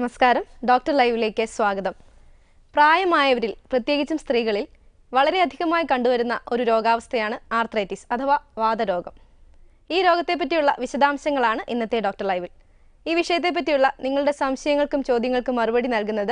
നമസ്കാരം ഡോക്ടർ ലൈവിലേക്ക് സ്വാഗതം പ്രായമായവരിൽ പ്രത്യേകിച്ചും സ്ത്രീകളിൽ വളരെയധികമായി കണ്ടുവരുന്ന ഒരു രോഗാവസ്ഥയാണ് ആർത്രൈറ്റിസ് അഥവാ വാതരോഗം ഈ രോഗത്തെപ്പറ്റിയുള്ള വിശദാംശങ്ങളാണ് ഇന്നത്തെ ഡോക്ടർ ലൈവിൽ ഈ വിഷയത്തെപ്പറ്റിയുള്ള നിങ്ങളുടെ സംശയങ്ങൾക്കും ചോദ്യങ്ങൾക്കും മറുപടി നൽകുന്നത്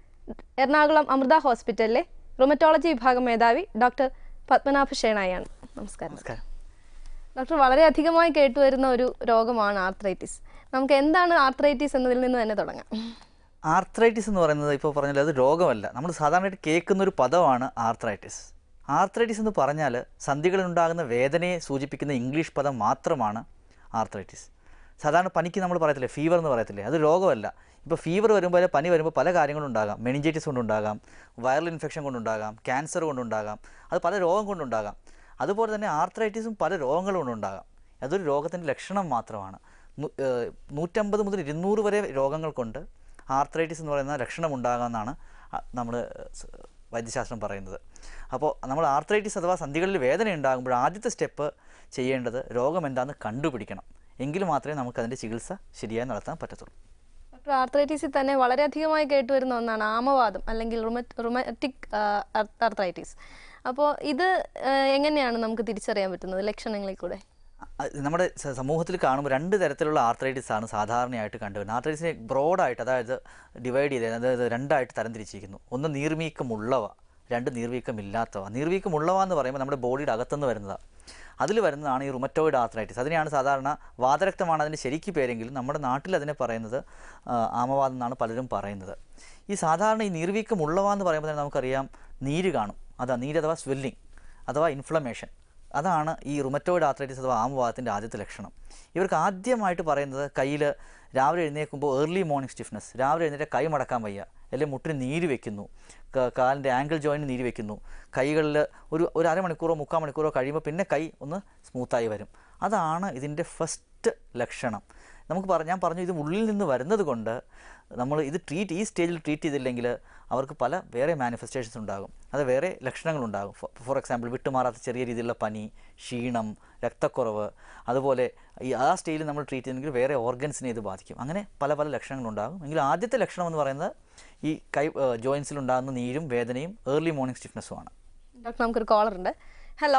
എറണാകുളം അമൃത ഹോസ്പിറ്റലിലെ റുമറ്റോളജി വിഭാഗം മേധാവി ഡോക്ടർ പത്മനാഭ ഷേണായാണ് നമസ്കാരം നമസ്കാരം ഡോക്ടർ വളരെയധികമായി കേട്ടുവരുന്ന ഒരു രോഗമാണ് ആർത്രൈറ്റിസ് നമുക്ക് എന്താണ് ആർത്രൈറ്റിസ് എന്നതിൽ നിന്ന് തന്നെ തുടങ്ങാം ആർത്രൈറ്റിസ് എന്ന് പറയുന്നത് ഇപ്പോൾ പറഞ്ഞാൽ അത് രോഗമല്ല നമ്മൾ സാധാരണയായിട്ട് കേൾക്കുന്ന ഒരു പദമാണ് ആർത്രൈറ്റിസ് ആർത്രൈറ്റിസ് എന്ന് പറഞ്ഞാൽ സന്ധികളിലുണ്ടാകുന്ന വേദനയെ സൂചിപ്പിക്കുന്ന ഇംഗ്ലീഷ് പദം മാത്രമാണ് ആർത്രൈറ്റിസ് സാധാരണ പനിക്ക് നമ്മൾ പറയത്തില്ലേ ഫീവർ എന്ന് പറയത്തില്ലേ അത് രോഗമല്ല ഇപ്പോൾ ഫീവർ വരുമ്പോൾ അല്ലെങ്കിൽ പനി വരുമ്പോൾ പല കാര്യങ്ങളും ഉണ്ടാകാം മെനിഞ്ചൈറ്റിസ് കൊണ്ടുണ്ടാകാം വൈറൽ ഇൻഫെക്ഷൻ കൊണ്ടുണ്ടാകാം ക്യാൻസർ കൊണ്ടുണ്ടാകാം അത് പല രോഗം കൊണ്ടുണ്ടാകാം അതുപോലെ തന്നെ ആർത്രൈറ്റിസും പല രോഗങ്ങൾ കൊണ്ടുണ്ടാകാം അതൊരു രോഗത്തിൻ്റെ ലക്ഷണം മാത്രമാണ് നു- ഏഹ് നൂറ്റമ്പത് മുതൽ ഇരുന്നൂറ് വരെ രോഗങ്ങൾ കൊണ്ട് ആർത്രൈറ്റിസ് എന്ന് പറയുന്ന ലക്ഷണം ഉണ്ടാകാമെന്നാണ് നമ്മൾ വൈദ്യശാസ്ത്രം പറയുന്നത് അപ്പോൾ നമ്മൾ ആർത്രൈറ്റിസ് അഥവാ സന്ധികളിൽ വേദന ഉണ്ടാകുമ്പോൾ ആദ്യത്തെ സ്റ്റെപ്പ് ചെയ്യേണ്ടത് രോഗം എന്താണെന്ന് കണ്ടുപിടിക്കണം എങ്കിൽ മാത്രമേ നമുക്ക് അതിൻ്റെ ചികിത്സ ശരിയായി നടത്താൻ പറ്റത്തുള്ളൂ ഡോക്ടർ ആർത്രൈറ്റിസിൽ തന്നെ വളരെയധികമായി കേട്ടുവരുന്ന ഒന്നാണ് ആമവാദം അല്ലെങ്കിൽ റുമറ്റിക് ആർത്രൈറ്റിസ് അപ്പോൾ ഇത് ആ, എങ്ങനെയാണ് നമുക്ക് തിരിച്ചറിയാൻ പറ്റുന്നത് ലക്ഷണങ്ങളിൽ കൂടെ അ- നമ്മുടെ സ- സമൂഹത്തിൽ കാണുമ്പോൾ രണ്ട് തരത്തിലുള്ള ആർത്രൈറ്റിസ് ആണ് സാധാരണയായിട്ട് കണ്ടുവരുന്നത് ആർത്രൈറ്റിസിനെ ബ്രോഡായിട്ട് അതായത് ഡിവൈഡ് ചെയ്ത് അതായത് രണ്ടായിട്ട് തരംതിരിച്ചിരിക്കുന്നു ഒന്ന് നീർവീക്കമുള്ളവ രണ്ട് നീർവീക്കമില്ലാത്തവ നീർവീക്കമുള്ളവ എന്ന് പറയുമ്പോൾ നമ്മുടെ ബോഡിയുടെ അകത്തുനിന്ന് വരുന്നതാണ് അതിൽ വരുന്നതാണ് ഈ റുമറ്റോയിഡ് ആർത്രൈറ്റിസ് അതിനെയാണ് സാധാരണ വാതരക്തമാണ് അതിൻ്റെ ശരിക്ക് പേരെങ്കിലും നമ്മുടെ നാട്ടിൽ അതിനെ പറയുന്നത് ആ, ആമവാദം എന്നാണ് പലരും പറയുന്നത് ഈ സാധാരണ ഈ നീർവീക്കമുള്ളവ എന്ന് പറയുമ്പോൾ തന്നെ നമുക്കറിയാം നീര് കാണും അതാ നീര് അഥവാ സ്വെല്ലിംഗ് അഥവാ ഇൻഫ്ലമേഷൻ അതാണ് ഈ റുമറ്റോയിഡ് ആർത്രൈറ്റിസ് അഥവാ ആമവാദത്തിൻ്റെ ആദ്യത്തെ ലക്ഷണം ഇവർക്ക് ആദ്യമായിട്ട് പറയുന്നത് കയ്യിൽ രാവിലെ എഴുന്നേൽക്കുമ്പോൾ ഏർലി മോർണിംഗ് സ്റ്റിഫ്നെസ് രാവിലെ എഴുന്നേറ്റ് കൈ മടക്കാൻ വയ്യ അല്ലെങ്കിൽ മുട്ടിന് നീര് വെക്കുന്നു ക- കാലിൻ്റെ ആങ്കിൾ ജോയിൻറ്റ് നീര് വെക്കുന്നു കൈകളിൽ ഒരു ഒരു അരമണിക്കൂറോ മുക്കാൽ മണിക്കൂറോ കഴിയുമ്പോൾ പിന്നെ കൈ ഒന്ന് സ്മൂത്തായി വരും അതാണ് ഇതിൻ്റെ ഫസ്റ്റ് ലക്ഷണം നമുക്ക് പറ ഞാൻ പറഞ്ഞു ഇത് ഉള്ളിൽ നിന്ന് വരുന്നത് കൊണ്ട് നമ്മൾ ഇത് ട്രീറ്റ് ഈ സ്റ്റേജിൽ ട്രീറ്റ് ചെയ്തില്ലെങ്കിൽ അവർക്ക് പല വേറെ മാനിഫെസ്റ്റേഷൻസ് ഉണ്ടാകും അത് വേറെ ലക്ഷണങ്ങളുണ്ടാകും ഫോർ എക്സാമ്പിൾ വിട്ടുമാറാത്ത ചെറിയ രീതിയിലുള്ള പനി ക്ഷീണം രക്തക്കുറവ് അതുപോലെ ഈ ആ സ്റ്റേജിൽ നമ്മൾ ട്രീറ്റ് ചെയ്തെങ്കിൽ വേറെ ഓർഗൻസിനെ ഇത് ബാധിക്കും അങ്ങനെ പല പല ലക്ഷണങ്ങളുണ്ടാകും എങ്കിൽ ആദ്യത്തെ ലക്ഷണം എന്ന് പറയുന്നത് ഈ കൈ ജോയിൻസിൽ ഉണ്ടാകുന്ന നീരും വേദനയും ഏർലി മോർണിംഗ് സ്റ്റിഫ്നെസ്സുമാണ് ഡോക്ടർ നമുക്കൊരു കോളർ ഉണ്ട് ഹലോ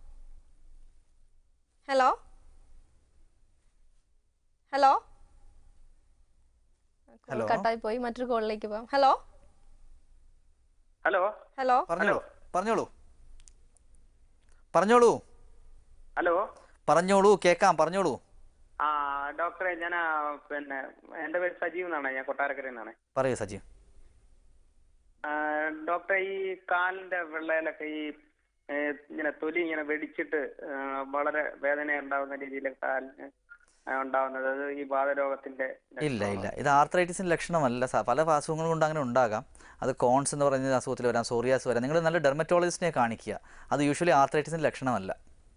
ഹലോ ഹലോ Hello. കട്ടായി പോയി മറ്റൊരു കോളിലേക്ക് പോകാം ഹലോ ഹലോ ഹലോ പറഞ്ഞോളൂ പറഞ്ഞോളൂ പറഞ്ഞോളൂ ഹലോ പറഞ്ഞോളൂ കേൾക്കാം പറഞ്ഞോളൂ ആ ഡോക്ടറെ ഞാൻ പിന്നെ എൻ്റെ പേര് സജീവ് എന്നാണ് ഞാൻ കൊട്ടാരക്കരയിൽ നിന്നാണ് പറയൂ സജീവ് ഡോക്ടറെ ഈ കാലിന്റെ വെള്ളയിലൊക്കെ ഈ ഏ, ഇങ്ങനെ തൊലി ഇങ്ങനെ വെടിച്ചിട്ട് ഏ, വളരെ വേദന ഉണ്ടാവുന്ന രീതിയിൽ കാലിന് ആ, ഉണ്ടാവുന്നത് അത് ഈ വാതരോഗത്തിന്റെ ഇല്ല ഇല്ല ഇത് ആർത്രൈറ്റിസിൻ്റെ ലക്ഷണമല്ല സ- പല അസുഖങ്ങൾ കൊണ്ട് അങ്ങനെ ഉണ്ടാകാം അത് കോൺസ് എന്ന് പറയുന്ന അസുഖത്തിൽ വരാം സോറിയാസ് വരാം നിങ്ങൾ നല്ല ഡെർമറ്റോളജിസ്റ്റിനെ കാണിക്കുക അത് യൂഷ്വലി ആർത്രൈറ്റിസിൻ്റെ ലക്ഷണമല്ല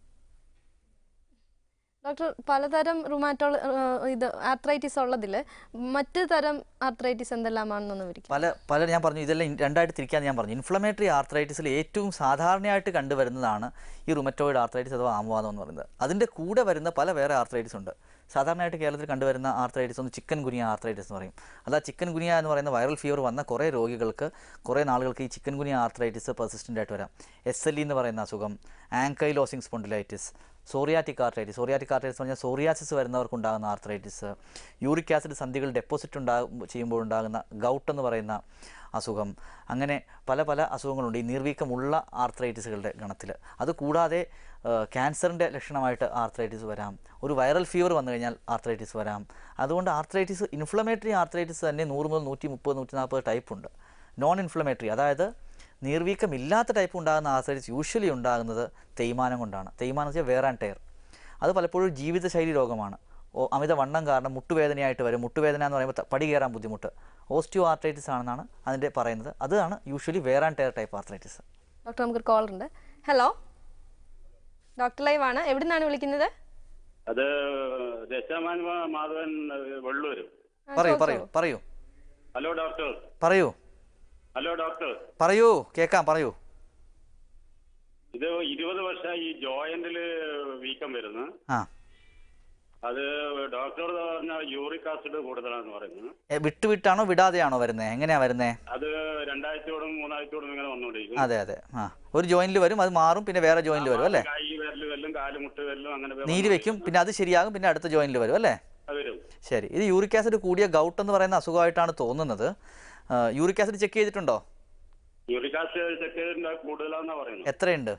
ഡോക്ടർ പലതരം റുമാറ്റോൾ ഇത് ആർത്രൈറ്റിസ് ഉള്ളതിൽ മറ്റ് തരം ആർത്രൈറ്റിസ് എന്തെല്ലാമാണെന്നൊന്ന് വിവരിക്കും പല പല ഞാൻ പറഞ്ഞു ഇതെല്ലാം ഇൻ- രണ്ടായിട്ട് തിരിക്കാന്ന് ഞാൻ പറഞ്ഞു ഇൻഫ്ലമേറ്ററി ആർത്രൈറ്റിസിൽ ഏറ്റവും സാധാരണയായിട്ട് കണ്ടുവരുന്നതാണ് ഈ റുമറ്റോയിഡ് ആർത്രൈറ്റിസ് അഥവാ ആമവാദം എന്ന് പറയുന്നത് അതിൻ്റെ കൂടെ വരുന്ന പല വേറെ ആർത്രൈറ്റിസ് ഉണ്ട് സാധാരണയായിട്ട് കേരളത്തിൽ കണ്ടുവരുന്ന ആർത്രൈറ്റിസ് ഒന്ന് ചിക്കൻ ഗുനിയ ആർത്രൈറ്റിസ് എന്ന് പറയും അതാ ചിക്കൻ ഗുനിയ എന്ന് പറയുന്ന വൈറൽ ഫീവർ വന്ന കുറേ രോഗികൾക്ക് കുറേ നാളുകൾക്ക് ഈ ചിക്കൻ ഗുനിയ ആർത്രൈറ്റിസ് പെർസിസ്റ്റൻ്റ് ആയിട്ട് വരാം എസ് എൽ ഇ എന്ന് പറയുന്ന അസുഖം ankylosing spondylitis psoriatic arthritis psoriatic arthritis പറഞ്ഞാൽ സോറിയാസിസ് വരുന്നവർക്ക് ഉണ്ടാകുന്ന ആർത്രൈറ്റിസ് യൂറിക് ആസിഡ് സന്ധികൾ ഡെപ്പോസിറ്റ് ഉണ്ടാകും ചെയ്യുമ്പോൾ ഉണ്ടാകുന്ന ഗൗട്ട് എന്ന് പറയുന്ന അസുഖം അങ്ങനെ പല പല അസുഖങ്ങളുണ്ട് ഈ നീർവീക്കമുള്ള ആർത്രൈറ്റിസുകളുടെ ഗണത്തിൽ അത് കൂടാതെ ക്യാൻസറിൻ്റെ ലക്ഷണമായിട്ട് ആർത്രൈറ്റിസ് വരാം ഒരു വൈറൽ ഫീവർ വന്നു കഴിഞ്ഞാൽ ആർത്രൈറ്റിസ് വരാം അതുകൊണ്ട് ആർത്രൈറ്റിസ് ഇൻഫ്ലമേറ്ററി ആർത്രൈറ്റിസ് തന്നെ നൂറ് മുതൽ നൂറ്റി മുപ്പത് നൂറ്റി നാൽപ്പത് ടൈപ്പ് ഉണ്ട് നോൺ ഇൻഫ്ലമേറ്ററി അതായത് നീർവീക്കമില്ലാത്ത ടൈപ്പ് ഉണ്ടാകുന്ന ആർത്രൈറ്റിസ് യൂഷ്വലി ഉണ്ടാകുന്നത് തേയ്മാനം കൊണ്ടാണ് തേയ്മാനം എന്ന് വെച്ചാൽ വേർ ആൻഡ് ടയർ അത് പലപ്പോഴും ജീവിതശൈലി രോഗമാണ് ഓ അമിത വണ്ണം കാരണം മുട്ടുവേദനയായിട്ട് വരും മുട്ടുവേദന എന്ന് പറയുമ്പോൾ ത- പടി കയറാൻ ബുദ്ധിമുട്ട് ഓസ്റ്റിയോ ആർത്രൈറ്റിസ് ആണെന്നാണ് അതിൻ്റെ പറയുന്നത് അതാണ് usually wear and tear type arthritis doctor നമുക്കൊരു കോളർ ഉണ്ട് ഹലോ ഡോക്ടർ ലൈവ് ആണ് എവിടെ നിന്നാണ് വിളിക്കുന്നത് അത് ദശമാൻ മാധവൻ ഏഹ്, വെള്ളൂര് ആ, പറയൂ ചോദിച്ചോളൂ. പറയൂ പറയൂ ഹലോ ഡോക്ടർ പറയൂ ഹലോ ഡോക്ടർ പറയൂ കേൾക്കാം പറയൂ ഇത് ഇരുപത് വർഷമായി ഈ ജോയിന്റില് വീക്കം വരുന്നു ആ അത് ഡോക്ടർ പറഞ്ഞ യൂറിക് ആസിഡ് കൂടുതലാണെന്ന് പറയുന്നു എ, വിട്ട് വിട്ടാണോ വിടാതെയാണോ വരുന്നത് എങ്ങനെയാ വരുന്നത് അത് രണ്ടാഴ്ചയോടും മൂന്നാഴ്ചയോടും ഇങ്ങനെ വന്നുകൊണ്ടിരിക്കും അതെ അതെ ആ ഒരു ജോയിന്റിൽ വരും അത് മാറും പിന്നെ വേറെ ജോയിന്റിൽ വരും അല്ലേ കൈ വിരല് വെല്ലും കാല് മുട്ട് വെല്ലും അങ്ങനെ നീര് വെക്കും പിന്നെ അത് ശരിയാകും പിന്നെ അടുത്ത ജോയിന്റിൽ വരും അല്ലേ അത് വരും ശരി ഇത് യൂറിക് ആസിഡ് കൂടിയ ഗൗട്ട് എന്ന് പറയുന്ന അസുഖമായിട്ടാണ് തോന്നുന്നത് ആ, യൂറിക് ആസിഡ് ചെക്ക് ചെയ്തിട്ടുണ്ടോ യൂറിക് ആസിഡ് ചെക്ക് ചെയ്തിട്ടുണ്ട് കൂടുതലാന്നാ പറയുന്നത് എത്രയുണ്ട്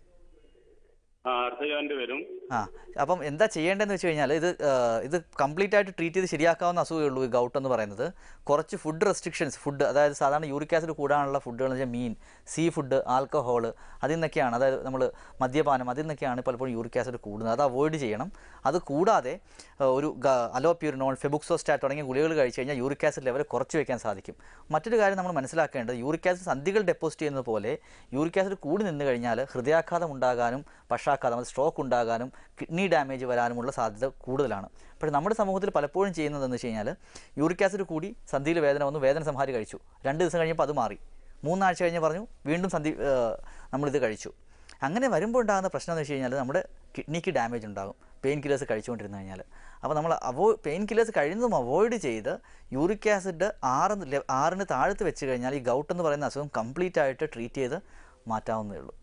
ആ അടുത്ത ജോയിന്റ് വരും ആ അപ്പം എന്താ ചെയ്യേണ്ടതെന്ന് വെച്ച് കഴിഞ്ഞാൽ ഇത് ആ, ഇത് കംപ്ലീറ്റ് ആയിട്ട് ട്രീറ്റ് ചെയ്ത് ശരിയാക്കാവുന്ന അസുഖമേ ഉള്ളൂ ഈ ഗൗട്ട് എന്ന് പറയുന്നത് കുറച്ച് ഫുഡ് റെസ്ട്രിക്ഷൻസ് ഫുഡ് അതായത് സാധാരണ യൂറിക് ആസിഡ് കൂടാനുള്ള ഫുഡുകൾ എന്ന് വെച്ചാൽ മീൻ സീ ഫുഡ് ആൽക്കഹോൾ അതിൽ നിന്നൊക്കെയാണ് അതായത് നമ്മൾ മദ്യപാനം അതിൽ നിന്നൊക്കെയാണ് പലപ്പോഴും യൂറിക് ആസിഡ് കൂടുന്നത് അത് അവോയ്ഡ് ചെയ്യണം അത് കൂടാതെ ആ, ഒരു അലോപ്യൂരിനോൾ ഫെബുക്സോസ്റ്റാറ്റ് തുടങ്ങിയ ഗുളികകൾ കഴിച്ച് കഴിഞ്ഞാൽ യൂറിക് ആസിഡ് ലെവൽ കുറച്ച് വെക്കാൻ സാധിക്കും മറ്റൊരു കാര്യം നമ്മൾ മനസ്സിലാക്കേണ്ടത് യൂറിക് ആസിഡ് സന്ധികൾ ഡെപ്പോസിറ്റ് ചെയ്യുന്നത് പോലെ യൂറിക് ആസിഡ് കൂടി നിന്ന് കഴിഞ്ഞാൽ ഹൃദയാഘാതം ഉണ്ടാകാനും പക്ഷാഘാതം അത് സ്ട്രോക്ക് ഉണ്ടാകാനും കിഡ്നി ഡാമേജ് വരാനുമുള്ള സാധ്യത കൂടുതലാണ് പക്ഷേ നമ്മുടെ സമൂഹത്തിൽ പലപ്പോഴും ചെയ്യുന്നതെന്ന് വെച്ച് കഴിഞ്ഞാൽ യൂറിക് ആസിഡ് കൂടി സന്ധിയിൽ വേദന വന്നു വേദന സംഹാരി കഴിച്ചു രണ്ട് ദിവസം കഴിഞ്ഞപ്പോൾ അത് മാറി മൂന്നാഴ്ച കഴിഞ്ഞ് പറഞ്ഞു വീണ്ടും സന്ധി ഏഹ്, നമ്മളിത് കഴിച്ചു അങ്ങനെ വരുമ്പോൾ ഉണ്ടാകുന്ന പ്രശ്നം എന്ന് വെച്ച് കഴിഞ്ഞാൽ നമ്മുടെ കിഡ്നിക്ക് ഡാമേജ് ഉണ്ടാകും പെയിൻ കില്ലേഴ്സ് കഴിച്ചുകൊണ്ടിരുന്നു കഴിഞ്ഞാൽ അപ്പോൾ നമ്മൾ അവോ പെയിൻ കില്ലേഴ്സ് കഴിയുന്നതും അവോയ്ഡ് ചെയ്ത് യൂറിക് ആസിഡ് ആറ് ലെ- ആറിന് താഴത്ത് വെച്ച് കഴിഞ്ഞാൽ ഈ ഗൗട്ട് എന്ന് പറയുന്ന അസുഖം കംപ്ലീറ്റ് ആയിട്ട് ട്രീറ്റ് ചെയ്ത് മാറ്റാവുന്നതേ ഉള്ളൂ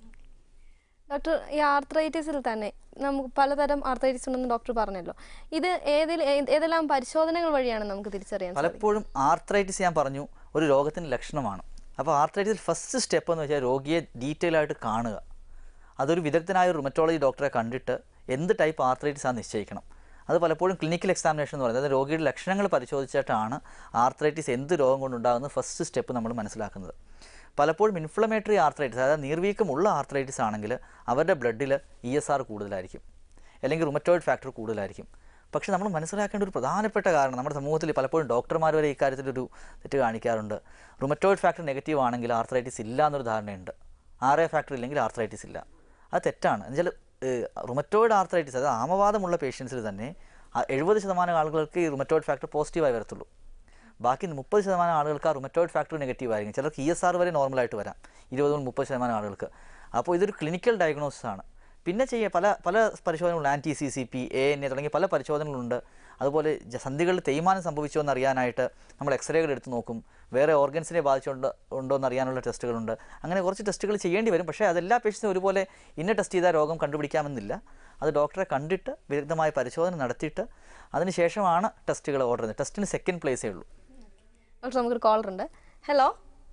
ഡോക്ടർ ഈ ആർത്രൈറ്റിസിൽ തന്നെ നമുക്ക് പലതരം ആർത്രൈറ്റിസ് ഉണ്ടെന്ന് ഡോക്ടർ പറഞ്ഞല്ലോ ഇത് ഏതിൽ ഏ- ഏതെല്ലാം പരിശോധനകൾ വഴിയാണ് നമുക്ക് തിരിച്ചറിയാൻ സാധിക്കുക പലപ്പോഴും ആർത്രൈറ്റിസ് ഞാൻ പറഞ്ഞു ഒരു രോഗത്തിൻ്റെ ലക്ഷണമാണ് അപ്പോൾ ആർത്രൈറ്റിസിൽ ഫസ്റ്റ് സ്റ്റെപ്പ് എന്ന് വെച്ചാൽ രോഗിയെ ഡീറ്റെയിൽ ആയിട്ട് കാണുക അതൊരു വിദഗ്ധനായ ഒരു റുമറ്റോളജി ഡോക്ടറെ കണ്ടിട്ട് എന്ത് ടൈപ്പ് ആർത്രൈറ്റിസ് ആണ് നിശ്ചയിക്കണം അത് പലപ്പോഴും ക്ലിനിക്കൽ എക്സാമിനേഷൻ എന്ന് പറയുന്നത് അതായത് രോഗിയുടെ ലക്ഷണങ്ങൾ പരിശോധിച്ചിട്ടാണ് ആർത്രൈറ്റിസ് എന്ത് രോഗം കൊണ്ടുണ്ടാകുന്ന ഫസ്റ്റ് സ്റ്റെപ്പ് നമ്മൾ മനസ്സിലാക്കുന്നത് പലപ്പോഴും ഇൻഫ്ലമേറ്ററി ആർത്രൈറ്റിസ് അതായത് നീർവീക്കമുള്ള ആർത്രൈറ്റിസ് ആണെങ്കിൽ അവരുടെ ബ്ലഡിൽ ഇ എസ് ആർ കൂടുതലായിരിക്കും അല്ലെങ്കിൽ റുമറ്റോയിഡ് ഫാക്ടർ കൂടുതലായിരിക്കും പക്ഷേ നമ്മൾ മനസ്സിലാക്കേണ്ട ഒരു പ്രധാനപ്പെട്ട കാരണം നമ്മുടെ സമൂഹത്തിൽ പലപ്പോഴും ഡോക്ടർമാർ വരെ ഇക്കാര്യത്തിലൊരു തെറ്റ് കാണിക്കാറുണ്ട് റുമറ്റോയിഡ് ഫാക്ടർ നെഗറ്റീവ് ആണെങ്കിൽ ആർത്രൈറ്റിസ് ഇല്ല എന്നൊരു ധാരണയുണ്ട് ആർ എ ഫാക്ടർ ഇല്ലെങ്കിൽ ആർത്രൈറ്റിസ് ഇല്ല അത് തെറ്റാണ് എന്നുവെച്ചാൽ റുമറ്റോയിഡ് ആർത്രൈറ്റിസ് അതായത് ആമവാദമുള്ള പേഷ്യൻസിൽ തന്നെ എഴുപത് ശതമാനം ആളുകൾക്ക് ഈ റുമറ്റോയിഡ് ഫാക്ടർ പോസിറ്റീവായി വരത്തുള്ളൂ ബാക്കി മുപ്പത് ശതമാനം ആളുകൾക്ക് ആ റുമറ്റോയിഡ് ഫാക്ടർ നെഗറ്റീവ് ആയിരിക്കും ചിലർക്ക് ഇ എസ് ആർ വരെ നോർമലായിട്ട് വരാം ഇരുപത് മുതൽ മുപ്പത് ശതമാനം ആളുകൾക്ക് അപ്പോൾ ഇതൊരു ക്ലിനിക്കൽ ഡയഗ്നോസിസ് ആണ് പിന്നെ ചെയ്യുക പല പല പരിശോധനകളുണ്ട് anti C C P A N A തുടങ്ങിയ പല പരിശോധനകളുണ്ട് അതുപോലെ ജ- സന്ധികളിൽ തേയ്മാനം സംഭവിച്ചോ എന്ന് അറിയാനായിട്ട് നമ്മൾ എക്സ്റേകൾ എടുത്ത് നോക്കും വേറെ ഓർഗൻസിനെ ബാധിച്ചുകൊണ്ട് ഉണ്ടോ എന്ന് അറിയാനുള്ള ടെസ്റ്റുകളുണ്ട് അങ്ങനെ കുറച്ച് ടെസ്റ്റുകൾ ചെയ്യേണ്ടി വരും പക്ഷേ അതെല്ലാ പേഷ്യൻസിനും ഒരുപോലെ ഇന്ന ടെസ്റ്റ് ചെയ്താൽ രോഗം കണ്ടുപിടിക്കാമെന്നില്ല അത് ഡോക്ടറെ കണ്ടിട്ട് വിദഗ്ധമായ പരിശോധന നടത്തിയിട്ട് അതിനുശേഷമാണ് ടെസ്റ്റുകൾ ഓർഡർ ചെയ്യുന്നത് ടെസ്റ്റിന് സെക്കൻഡ് പ്ലേസേ ഉള്ളൂ ഡോക്ടർ നമുക്കൊരു കോളർ ഉണ്ട് ഹലോ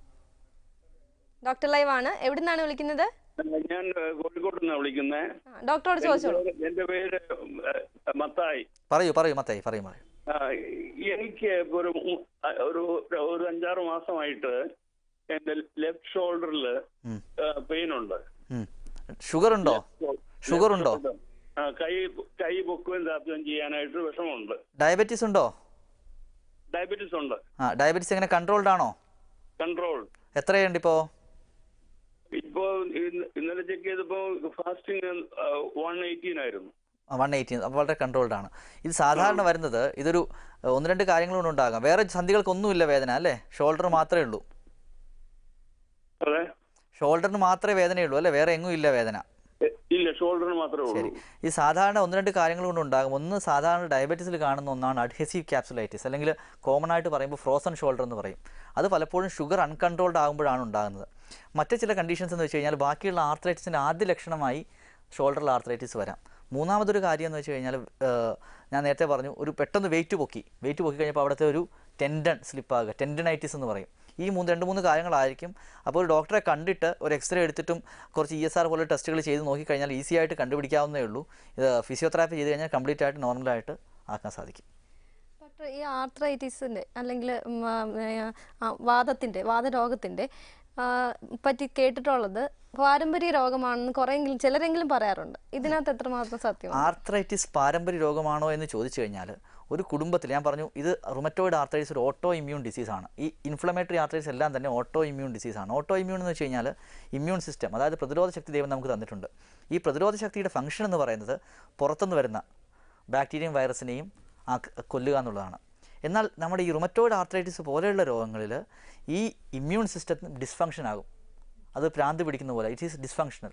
ഡോക്ടർ ലൈവ് ആണ് എവിടെ നിന്നാണ് വിളിക്കുന്നത് ഞാൻ കോഴിക്കോട് നിന്നാണ് വിളിക്കുന്നത് ആ, ഡോക്ടറോട് ചോദിച്ചോളൂ എന്റെ പേര് മത്തായി പറയൂ പറയൂ മത്തായി പറയൂ പറയൂ ആ, എനിക്ക് ഒരു മു- ഒരു ഒരു അഞ്ചാറ് മാസമായിട്ട് എന്റെ ലെഫ്റ്റ് ഷോൾഡറിൽ ഉം. പെയിൻ ഉണ്ട് ഉം. ഷുഗർ ഉണ്ടോ ഷുഗർ ഉണ്ടോ ആ, കൈ കൈ പൊക്കുകയും താത്തുകയും ചെയ്യാനായിട്ട് വിഷമമുണ്ട് ഡയബറ്റീസ് ഉണ്ടോ ഡയബറ്റീസ് ഉണ്ട് ആ ഡയബറ്റീസ് എങ്ങനെ കൺട്രോൾഡ് ആണോ കൺട്രോൾ എത്രയുണ്ട് ഇപ്പോൾ ഇപ്പോ ഇന്ന് ഇന്നലെ ചെക്ക് ചെയ്തപ്പോ ഫാസ്റ്റിംഗ് വൺ എയ്റ്റീൻ ആയിരുന്നു വൺ എയ്റ്റീൻ അപ്പോൾ വളരെ കൺട്രോൾഡ് ആണ് ഇത് സാധാരണ വരുന്നത് ഇതൊരു ഏഹ്, ഒന്ന് രണ്ട് കാര്യങ്ങൾ കൊണ്ട് ഉണ്ടാകാം വേറെ സന്ധികൾക്കൊന്നുമില്ല വേദന അല്ലേ ഷോൾഡർ മാത്രമേ ഉള്ളൂ അതെ ഷോൾഡറിന് മാത്രമേ വേദനയുള്ളൂ അല്ലേ വേറെ എങ്ങും ഇല്ല വേദന എ- ഇല്ല ഷോൾഡറിന് മാത്രമേ ശരി ഉള്ളൂ ഈ സാധാരണ ഒന്ന് രണ്ട് കാര്യങ്ങൾ കൊണ്ട് ഉണ്ടാകും ഒന്ന് സാധാരണ ഡയബറ്റീസിൽ കാണുന്ന ഒന്നാണ് അഡ്ഹസീവ് ക്യാപ്സുലൈറ്റിസ് അല്ലെങ്കിൽ കോമൺ ആയിട്ട് പറയുമ്പോൾ ഫ്രോസൺ ഷോൾഡർ എന്ന് പറയും അത് പലപ്പോഴും ഷുഗർ അൺകൺട്രോൾഡ് ആകുമ്പോഴാണ് ഉണ്ടാകുന്നത് മറ്റ് ചില കണ്ടീഷൻസ് എന്ന് വെച്ച് കഴിഞ്ഞാൽ ബാക്കിയുള്ള ആർത്രൈറ്റിസിൻ്റെ ആദ്യ ലക്ഷണമായി ഷോൾഡറിൽ ആർത്രൈറ്റിസ് വരാം മൂന്നാമതൊരു കാര്യം എന്ന് വെച്ച് കഴിഞ്ഞാൽ ഏഹ്, ഞാൻ നേരത്തെ പറഞ്ഞു ഒരു പെട്ടെന്ന് വെയിറ്റ് പൊക്കി വെയിറ്റ് പൊക്കി കഴിഞ്ഞപ്പോൾ അവിടുത്തെ ഒരു ടെൻഡൻ സ്ലിപ്പാകുക ടെൻഡനൈറ്റിസ് എന്ന് പറയും ഈ മൂന്ന് രണ്ട് മൂന്ന് കാര്യങ്ങളായിരിക്കും അപ്പോൾ ഒരു ഡോക്ടറെ കണ്ടിട്ട് ഒരു എക്സ്റേ എടുത്തിട്ടും കുറച്ച് ഇ എസ് ആർ പോലെ ടെസ്റ്റുകൾ ചെയ്ത് നോക്കിക്കഴിഞ്ഞാൽ ഈസി ആയിട്ട് കണ്ടുപിടിക്കാവുന്നേ ഉള്ളൂ ഇത് ഫിസിയോതെറാപ്പി ചെയ്ത് കഴിഞ്ഞാൽ കംപ്ലീറ്റ് ആയിട്ട് നോർമലായിട്ട് ആക്കാൻ സാധിക്കും ഡോക്ടർ ഈ ആർത്രൈറ്റിസിൻ്റെ അല്ലെങ്കിൽ ഉം, ആ, ആ, വാദത്തിൻ്റെ വാദരോഗത്തിൻ്റെ ആ, പറ്റി കേട്ടിട്ടുള്ളത് പാരമ്പര്യ രോഗമാണെന്ന് കുറേയെങ്കിലും ചിലരെങ്കിലും പറയാറുണ്ട് ഇതിനകത്ത് എത്രമാത്രം സത്യം ആർത്രൈറ്റിസ് പാരമ്പര്യ രോഗമാണോ എന്ന് ചോദിച്ചു കഴിഞ്ഞാൽ ഒരു കുടുംബത്തിൽ ഞാൻ പറഞ്ഞു ഇത് റുമറ്റോയിഡ് ആർത്രൈറ്റിസ് ഒരു ഓട്ടോ ഇമ്മ്യൂൺ ഡിസീസാണ് ഈ ഇൻഫ്ലമേറ്ററി ആർത്രൈറ്റിസ് എല്ലാം തന്നെ ഓട്ടോ ഇമ്മ്യൂൺ ഡിസീസാണ് ഓട്ടോ ഇമ്മ്യൂൺ എന്ന് വെച്ച് കഴിഞ്ഞാൽ ഇമ്മ്യൂൺ സിസ്റ്റം അതായത് പ്രതിരോധ ശക്തി ദൈവം നമുക്ക് തന്നിട്ടുണ്ട് ഈ പ്രതിരോധ ശക്തിയുടെ ഫംഗ്ഷൻ എന്ന് പറയുന്നത് പുറത്തുനിന്ന് വരുന്ന ബാക്ടീരിയയും വൈറസിനെയും ആ കൊല്ലുക എന്നുള്ളതാണ് എന്നാൽ നമ്മുടെ ഈ റുമറ്റോയിഡ് ആർത്രൈറ്റിസ് പോലെയുള്ള രോഗങ്ങളിൽ ഈ ഇമ്മ്യൂൺ സിസ്റ്റത്തിന് ഡിസ്ഫങ്ഷൻ ആകും അത് ഭ്രാന്ത് പിടിക്കുന്ന പോലെ ഇറ്റ് ഈസ് ഡിസ്ഫങ്ഷണൽ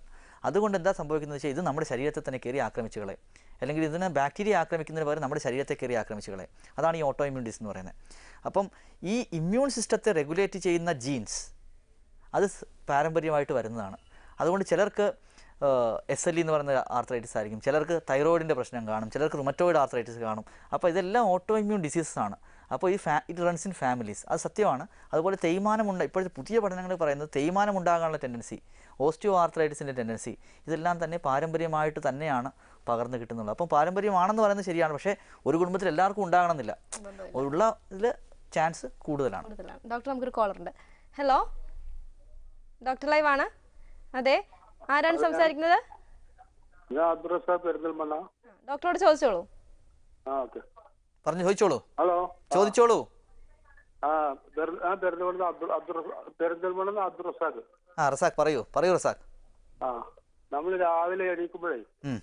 അതുകൊണ്ട് എന്താ സംഭവിക്കുന്നത് വെച്ചാൽ ഇത് നമ്മുടെ ശരീരത്തെ തന്നെ കയറി ആക്രമിച്ചു കളയും അല്ലെങ്കിൽ ഇതിനെ ബാക്ടീരിയ ആക്രമിക്കുന്നതിന് പകരം നമ്മുടെ ശരീരത്തെ കയറി ആക്രമിച്ചു കളയും അതാണ് ഈ ഓട്ടോ ഇമ്മ്യൂൺ ഡിസ് എന്ന് പറയുന്നത് അപ്പം ഈ ഇമ്മ്യൂൺ സിസ്റ്റത്തെ റെഗുലേറ്റ് ചെയ്യുന്ന ജീൻസ് അത് സ് പാരമ്പര്യമായിട്ട് വരുന്നതാണ് അതുകൊണ്ട് ചിലർക്ക് എസ് എൽ ഇ എന്ന് പറയുന്ന ആർത്രൈറ്റിസ് ആയിരിക്കും ചിലർക്ക് തൈറോയിഡിൻ്റെ പ്രശ്നം കാണും ചിലർക്ക് റുമറ്റോയിഡ് ആർത്രൈറ്റിസ് കാണും അപ്പോൾ ഇതെല്ലാം ഓട്ടോ ഇമ്മ്യൂൺ ഡിസീസസ് ആണ് അപ്പോൾ ഈ ഫാ ഇറ്റ് റൺസ് ഇൻ ഫാമിലീസ് അത് സത്യമാണ് അതുപോലെ തേയ്മാനമുണ്ട് ഇപ്പോഴത്തെ പുതിയ പഠനങ്ങൾ പറയുന്നത് തേയ്മാനം ഉണ്ടാകാനുള്ള ടെൻഡൻസി ഓസ്റ്റിയോ ആർത്രൈറ്റിസിൻ്റെ ടെൻഡൻസി ഇതെല്ലാം തന്നെ പാരമ്പര്യമായിട്ട് തന്നെയാണ് പകർന്നു കിട്ടുന്നുള്ളത് അപ്പം പാരമ്പര്യമാണെന്ന് പറയുന്നത് ശരിയാണ് പക്ഷേ ഒരു കുടുംബത്തിൽ എല്ലാവർക്കും ഉണ്ടാകണമെന്നില്ല ഉള്ള ഇതിൽ ചാൻസ് കൂടുതലാണ് കൂടുതലാണ് ഡോക്ടർ നമുക്കൊരു കോളർ ഉണ്ട് ഹലോ ഡോക്ടർ ലൈവ് ആണ് അതെ ആരാണ് സംസാരിക്കുന്നത് ഞാൻ അബ്ദുറസാഖ് പെരിന്തൽമണ്ണ ഡോക്ടറോട് ചോദിച്ചോളൂ ആ ഓക്കെ പറഞ്ഞു ചോദിച്ചോളൂ ഹലോ ചോദിച്ചോളൂ ആ പെരി- ആ പെരിന്തൽമണ്ണ അബ്ദുൾ അബ്ദുൾ പെരിന്തൽമണ്ണ അബ്ദുറസാഖ് ആ റസാഖ് പറയൂ പറയൂ റസാഖ് ആ നമ്മൾ രാവിലെ എണീക്കുമ്പോഴേ ഉം,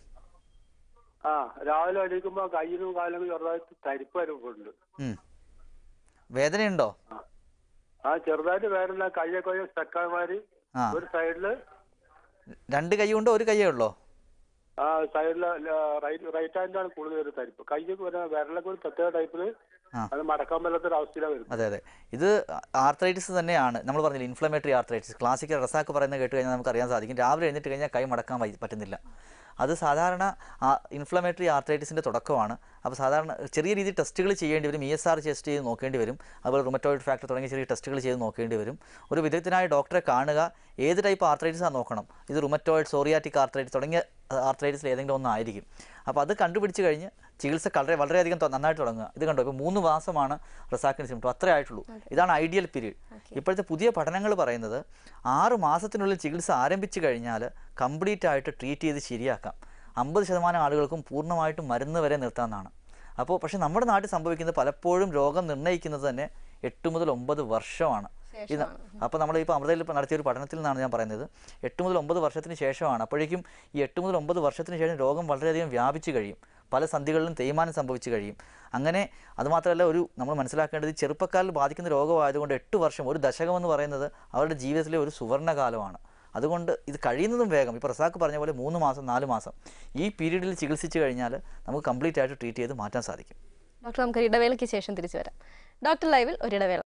ആ രാവിലെ എണീക്കുമ്പോ കയ്യിലും കാലിലും ചെറുതായിട്ട് തരിപ്പ് അനുഭവമുണ്ട് ഉം. വേദനയുണ്ടോ ആ ചെറുതായിട്ട് വേറെ കയ്യൊക്കെ ഒരു സ്റ്റക്കാമാര് ആ ഒരു സൈഡില് രണ്ട് കൈ ഉണ്ടോ ഒരു കൈയേ ഉള്ളോ ആ സൈഡില് റൈറ്റ് റൈറ്റ് ഹാൻഡാണ് കൂടുതൽ ഒരു തരിപ്പ് കയ്യൊക്കെ ഒരു വിരലൊക്കെ ഒരു പ്രത്യേക ടൈപ്പില് ആ. അത് മടക്കാൻ പറ്റാത്തൊരു അവസ്ഥയിലാണ് വരുന്നത് അതെ അതെ ഇത് ആർത്രൈറ്റിസ് തന്നെയാണ് നമ്മൾ പറഞ്ഞില്ല ഇൻഫ്ലമേറ്ററി ആർത്രൈറ്റിസ് ക്ലാസിക്കൽ റസാക്ക് പറയുന്നത് കേട്ട് കഴിഞ്ഞാൽ നമുക്ക് അറിയാൻ സാധിക്കും രാവിലെ എഴുന്നേറ്റ് കഴിഞ്ഞാൽ കൈ മടക്കാൻ വൈ- പറ്റുന്നില്ല അത് സാധാരണ ഇൻഫ്ലമേറ്ററി ആർത്രൈറ്റിസിൻ്റെ തുടക്കമാണ് അപ്പോൾ സാധാരണ ചെറിയ രീതിയിൽ ടെസ്റ്റുകൾ ചെയ്യേണ്ടി വരും ഇ എസ് ആർ ടെസ്റ്റ് ചെയ്ത് നോക്കേണ്ടി വരും അതുപോലെ റുമറ്റോയിഡ് ഫാക്ടർ തുടങ്ങിയ ചെറിയ ടെസ്റ്റുകൾ ചെയ്ത് നോക്കേണ്ടി വരും ഒരു വിദഗ്ധനായ ഡോക്ടറെ കാണുക ഏത് ടൈപ്പ് ആർത്രൈറ്റിസ് ആണ് നോക്കണം ഇത് റുമറ്റോയിഡ് സോറിയാറ്റിക് ആർത്രൈറ്റിസ് തുടങ്ങിയ ആർത്രൈറ്റിസിൽ ഏതെങ്കിലും ഒന്നായിരിക്കും അപ്പോൾ അത് കണ്ടുപിടിച്ച് കഴിഞ്ഞ് ചികിത്സ വളരെ വളരെയധികം തൊ- നന്നായിട്ട് തുടങ്ങുക ഇത് കണ്ടോ ഇപ്പോൾ മൂന്ന് മാസമാണ് റസാക്കിന് സിംറ്റം അത്രേ ആയിട്ടുള്ളൂ ഇതാണ് ഐഡിയൽ പീരീഡ് ഇപ്പോഴത്തെ പുതിയ പഠനങ്ങൾ പറയുന്നത് ആറ് മാസത്തിനുള്ളിൽ ചികിത്സ ആരംഭിച്ചു കഴിഞ്ഞാൽ കംപ്ലീറ്റ് ആയിട്ട് ട്രീറ്റ് ചെയ്ത് ശരിയാക്കാം അമ്പത് ശതമാനം ആളുകൾക്കും പൂർണ്ണമായിട്ടും മരുന്ന് വരെ നിർത്താമെന്നാണ് അപ്പോൾ പക്ഷേ നമ്മുടെ നാട്ടിൽ സംഭവിക്കുന്നത് പലപ്പോഴും രോഗം നിർണ്ണയിക്കുന്നത് തന്നെ എട്ട് മുതൽ ഒമ്പത് വർഷമാണ് ഇത് അപ്പോൾ നമ്മൾ ഇപ്പോൾ അമൃതയിൽ ഇപ്പോൾ നടത്തിയ ഒരു പഠനത്തിൽ നിന്നാണ് ഞാൻ പറയുന്നത് എട്ട് മുതൽ ഒമ്പത് വർഷത്തിന് ശേഷമാണ് അപ്പോഴേക്കും ഈ എട്ട് മുതൽ ഒമ്പത് വർഷത്തിന് ശേഷം രോഗം വളരെയധികം വ്യാപിച്ചു കഴിയും പല സന്ധികളിലും തേയ്മാനം സംഭവിച്ചു കഴിയും അങ്ങനെ അതുമാത്രമല്ല ഒരു നമ്മൾ മനസ്സിലാക്കേണ്ടത് ഈ ചെറുപ്പക്കാരിൽ ബാധിക്കുന്ന രോഗമായതുകൊണ്ട് എട്ട് വർഷം ഒരു ദശകം എന്ന് പറയുന്നത് അവരുടെ ജീവിതത്തിലെ ഒരു സുവർണ്ണകാലമാണ് അതുകൊണ്ട് ഇത് കഴിയുന്നതും വേഗം ഇപ്പോൾ റസാക്ക് പറഞ്ഞ പോലെ മൂന്ന് മാസം നാല് മാസം ഈ പീരീഡിൽ ചികിത്സിച്ച് കഴിഞ്ഞാൽ നമുക്ക് കംപ്ലീറ്റ് ആയിട്ട് ട്രീറ്റ് ചെയ്ത് മാറ്റാൻ സാധിക്കും ഡോക്ടർ നമുക്ക് ഒരു ഇടവേളയ്ക്ക് ശേഷം തിരിച്ചു വരാം ഡോക്ടർ ലൈവിൽ ഒരു ഇടവേള